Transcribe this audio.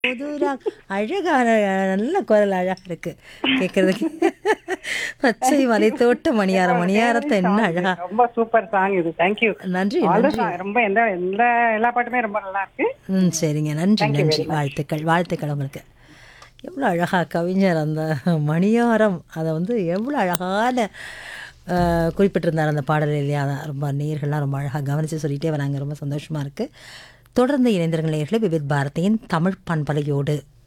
புதுரா அழகான நல்ல குரல் அழகா இருக்கு கேட்கறதுக்கு பச்சை மலை தோட்ட மணியார மணியாரத்தை என்ன அழகா ரொம்ப சூப்பர் சாங் இது தேங்க்யூ நன்றி ஆல் நன்றி ரொம்ப எந்த எந்த எல்லா பாட்டுமே ரொம்ப நல்லா இருக்கு ம் சரிங்க நன்றி Thank you நன்றி very much. வாழ்த்துக்கள் வாழ்த்துக்கள் உங்களுக்கு எவ்வளோ அழகா கவிஞர் அந்த மணியாரம் அதை வந்து எவ்வளோ அழகான அஹ், குறிப்பிட்டிருந்தார் அந்த பாடல் இல்லையா அதான் ரொம்ப நேர்கள்லாம் ரொம்ப அழகாக கவனித்து சொல்லிகிட்டே வராங்க ரொம்ப சந்தோஷமாக இருக்குது தொடர்ந்து இணைந்திருங்கள் நேயர்களே விவித் பாரதியின் தமிழ் பண்பலையோடு